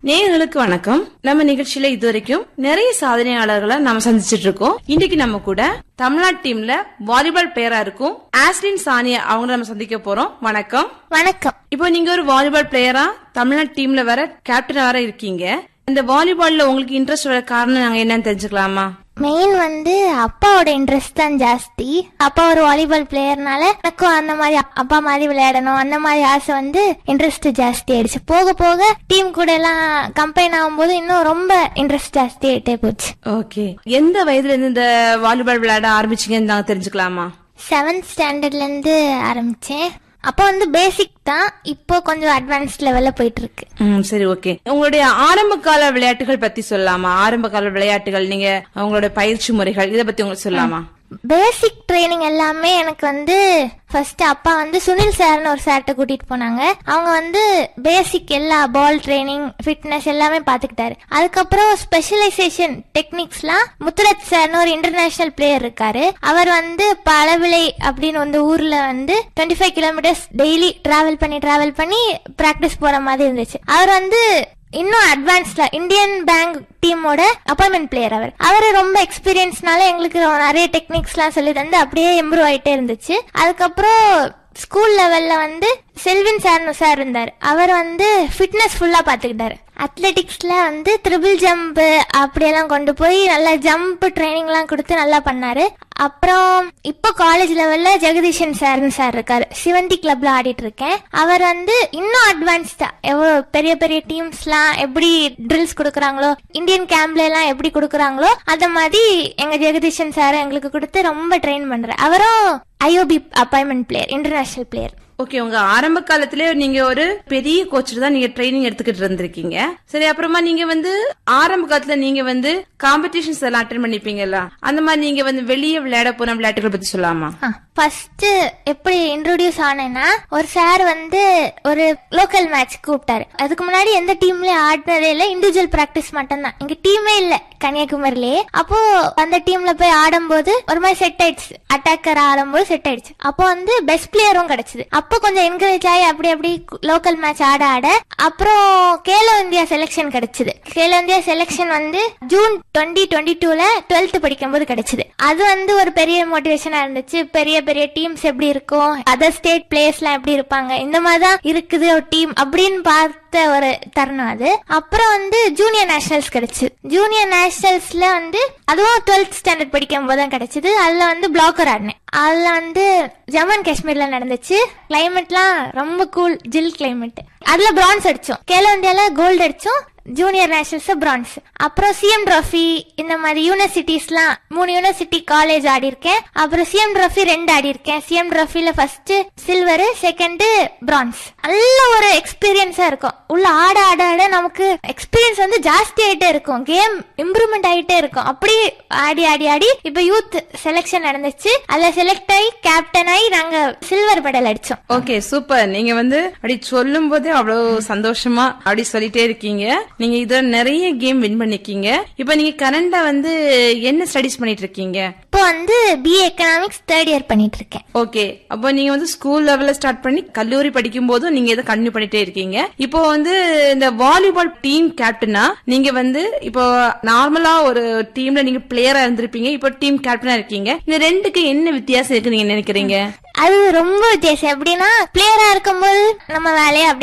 நேயர்களுக்கு வணக்கம் நம்ம நிகழ்ச்சியில இதுவரைக்கும் நிறைய சாதனையாளர்களை நாம சந்திச்சிட்டு இருக்கோம் இன்னைக்கு நம்ம கூட தமிழ்நாடு டீம்ல வாலிபால் பிளேயரா இருக்கும் ஆஸ்லின் சானியா அவங்க நம்ம சந்திக்க போறோம் வணக்கம் வணக்கம் இப்போ நீங்க ஒரு வாலிபால் பிளேயரா தமிழ்நாடு டீம்ல வேற கேப்டனா வேற இருக்கீங்க இந்த வாலிபால்ல உங்களுக்கு இன்ட்ரெஸ்ட் வர காரணம் நாங்க என்னன்னு தெரிஞ்சுக்கலாமா மெயின் வந்து அப்பாவோட இன்ட்ரெஸ்ட் தான் ஜாஸ்தி அப்பா ஒரு வாலிபால் பிளேயர்னால எனக்கும் அந்த மாதிரி அப்பா மாதிரி விளையாடணும் அந்த மாதிரி ஆசை வந்து இன்ட்ரெஸ்ட் ஜாஸ்தி ஆயிடுச்சு போக போக டீம் கூட எல்லாம் கம்பைன் ஆகும்போது இன்னும் ரொம்ப இன்ட்ரெஸ்ட் ஜாஸ்தி ஆயிட்டே போச்சு ஓகே எந்த வயதுல இருந்து இந்த வாலிபால் விளையாட ஆரம்பிச்சீங்கன்னு நாங்க தெரிஞ்சுக்கலாமா செவன்த் ஸ்டாண்டர்ட்ல இருந்து ஆரம்பிச்சேன் அப்போ வந்து பேசிக் தான் இப்போ கொஞ்சம் அட்வான்ஸ் லெவல்ல போயிட்டு இருக்கு ம் சரி ஓகே உங்களுடைய ஆரம்ப கால விளையாட்டுகள் பத்தி சொல்லலாமா ஆரம்ப கால விளையாட்டுகள் நீங்க உங்களோட பயிற்சி முறைகள் இத பத்தி உங்களுக்கு சொல்லலாமா பேசிக் ட்ரைனிங் எல்லாமே எனக்கு வந்து ஃபர்ஸ்ட் அப்பா வந்து சுனில் சார்னு ஒரு சார்ட்ட கூட்டிட்டு போனாங்க அவங்க வந்து பேசிக் எல்லா பால் ட்ரைனிங் ஃபிட்னஸ் எல்லாமே பாத்துக்கிட்டாரு அதுக்கப்புறம் ஸ்பெஷலைசேஷன் டெக்னிக்ஸ்லாம் முத்துரத் சார்னு ஒரு இன்டர்நேஷனல் பிளேயர் இருக்காரு அவர் வந்து பழவிளை அப்படின்னு வந்து ஊர்ல வந்து twenty five kilometres daily travel பண்ணி டிராவல் பண்ணி பிராக்டிஸ் போற மாதிரி இருந்துச்சு அவர் வந்து இன்னும் அட்வான்ஸ்ல இந்தியன் பேங்க் டீமோட அப்பாயின்மெண்ட் பிளேயர் அவர் அவர் ரொம்ப எக்ஸ்பீரியன்ஸ்னால எங்களுக்கு நிறைய டெக்னிக்ஸ்லாம் சொல்லி தந்து அப்படியே இம்ப்ரூவ் ஆயிட்டே இருந்துச்சு அதுக்கப்புறம் ஸ்கூல் லெவல்ல வந்து செல்வின் சார்னு சார் இருந்தார் அவர் வந்து ஃபிட்னஸ் ஃபுல்லா பாத்துக்கிட்டாரு அத்லெட்டிக்ஸ்ல வந்து ட்ரிபிள் ஜம்ப் அப்படியெல்லாம் கொண்டு போய் நல்லா ஜம்ப் ட்ரைனிங்லாம் கொடுத்து நல்லா பண்ணாரு அப்புறம் இப்போ காலேஜ் லெவல்ல ஜெகதீஷன் சார்னு சார் இருக்காரு சிவந்தி கிளப்ல ஆடிட்டு இருக்கேன் அவர் வந்து இன்னும் அட்வான்ஸ்டா எவ்வளவு பெரிய பெரிய டீம்ஸ்லாம் எப்படி ட்ரில்ஸ் கொடுக்குறாங்களோ இந்தியன் கேம்ப்ல எல்லாம் எப்படி கொடுக்குறாங்களோ அந்த மாதிரி எங்க ஜெகதீஷன் சார் எங்களுக்கு கொடுத்து ரொம்ப ட்ரெயின் பண்றாரு அவரும் IOB appointment player international player okay உங்க ஆரம்ப காலத்திலே நீங்க ஒரு பெரிய கோச் தான் நீங்க ட்ரைனிங் எடுத்துக்கிட்டு இருந்திருக்கீங்க சரி அப்புறமா நீங்க வந்து ஆரம்ப காலத்துல நீங்க வந்து காம்படிஷன்ஸ் எல்லாம் அட்டன் பண்ணிப்பீங்கல்ல அந்த மாதிரி நீங்க வந்து வெளியே விளையாட போன விளையாட்டுகள் பத்தி சொல்லலாமா ஃபர்ஸ்ட் எப்படி இன்ட்ரோடியூஸ் ஆனேன்னா ஒரு சார் வந்து ஒரு லோக்கல் மேட்ச் கூப்பிட்டாரு அதுக்கு முன்னாடி எந்த டீம்லயும் ஆடினதே இல்ல இண்டிவிஜுவல் பிராக்டிஸ் மட்டும்தான் இங்க டீமே இல்ல கன்னியாகுமரியிலே அப்போ அந்த டீம்ல போய் ஆடும்போது ஒரு மாதிரி செட் ஆயிடுச்சு அட்டாக்கர் ஆடும்போது செட் ஆயிடுச்சு அப்போ வந்து பெஸ்ட் பிளேயரும் கிடைச்சது அப்போ கொஞ்சம் என்கரேஜ் ஆகி அப்படி அப்படி லோக்கல் மேட்ச் ஆட ஆட அப்புறம் கேலோ இந்தியா செலெக்ஷன் கிடைச்சது கேலோ இந்தியா செலெக்ஷன் வந்து ஜூன் டுவெண்ட்டி டுவெண்ட்டி டூல டுவெல்த் படிக்கும்போது கிடைச்சது அது வந்து ஒரு பெரிய மோட்டிவேஷனா இருந்துச்சு பெரிய பெரிய டீம்ஸ் எப்படி இருக்கும் அதர் ஸ்டேட் பிளேயர்ஸ்லாம் எப்படி இருப்பாங்க இந்த மாதிரி தான் இருக்குது ஒரு டீம் அப்படின்னு பார்த்த ஒரு தருணம் அது அப்புறம் வந்து ஜூனியர் நேஷனல்ஸ் கிடைச்சு ஜூனியர் நேஷனல்ஸ்ல வந்து அதுவும் டுவெல்த் ஸ்டாண்டர்ட் படிக்கும் போது தான் கிடைச்சது அதுல வந்து பிளாக்கர் ஆடினேன் அதுல வந்து ஜம்மு அண்ட் காஷ்மீர்ல நடந்துச்சு கிளைமேட்லாம் ரொம்ப கூல் ஜில் கிளைமேட் அதுல பிரான்ஸ் அடிச்சோம் கேலோ இந்தியால கோல்டு அடிச்சோம் ஜூனியர் நேஷனல்ஸ் பிரான்ஸ் அப்புறம் சிஎம் ட்ராஃபி இந்த மாதிரி யூனிவர்சிட்டிஸ்லாம் மூணு யூனிவர்சிட்டி காலேஜ் ஆடி இருக்கேன் அப்புறம் சிஎம் ட்ராஃபி ரெண்டு ஆடி இருக்கேன் சிஎம் ட்ராஃபில ஃபர்ஸ்ட் சில்வர் செகண்ட் பிரான்ஸ் நல்ல ஒரு எக்ஸ்பீரியன்ஸா இருக்கும் உள்ள ஆட ஆட ஆட நமக்கு எக்ஸ்பீரியன்ஸ் வந்து ஜாஸ்தி ஆயிட்டே இருக்கும் கேம் இம்ப்ரூவ்மெண்ட் ஆயிட்டே இருக்கும் அப்படி ஆடி ஆடி ஆடி இப்ப யூத் செலெக்ஷன் நடந்துச்சு அதுல செலக்ட் ஆகி கேப்டன் ஆகி நாங்க சில்வர் மெடல் அடிச்சோம் ஓகே சூப்பர் நீங்க வந்து அப்படி சொல்லும் போதே அவ்வளவு சந்தோஷமா அப்படி சொல்லிட்டே இருக்கீங்க நீங்க இதுல நிறைய கேம் வின் பண்ணிருக்கீங்க இப்ப நீங்க கரண்டா வந்து என்ன ஸ்டடிஸ் பண்ணிட்டு இருக்கீங்க இப்போ வந்து பிஏ எக்கனாமிக்ஸ் தேர்ட் இயர் பண்ணிட்டு இருக்கேன் ஓகே அப்போ நீங்க வந்து ஸ்கூல் லெவல்ல ஸ்டார்ட் பண்ணி கல்லூரி படிக்கும் போதும் நீங்க இதை கண்டினியூ பண்ணிட்டே இருக்கீங்க இப்போ வந்து இந்த வாலிபால் டீம் கேப்டனா நீங்க வந்து இப்போ நார்மலா ஒரு டீம்ல நீங்க பிளேயரா இருந்திருப்பீங்க இப்போ டீம் கேப்டனா இருக்கீங்க இந்த ரெண்டுக்கு என்ன வித்தியாசம் இருக்கு நீங்க நினைக்கிறீங்க அது ரொம்ப வித்தியாசம் எப்படின்னா பிளேயரா இருக்கும்போது நம்ம வேலையை அப்படி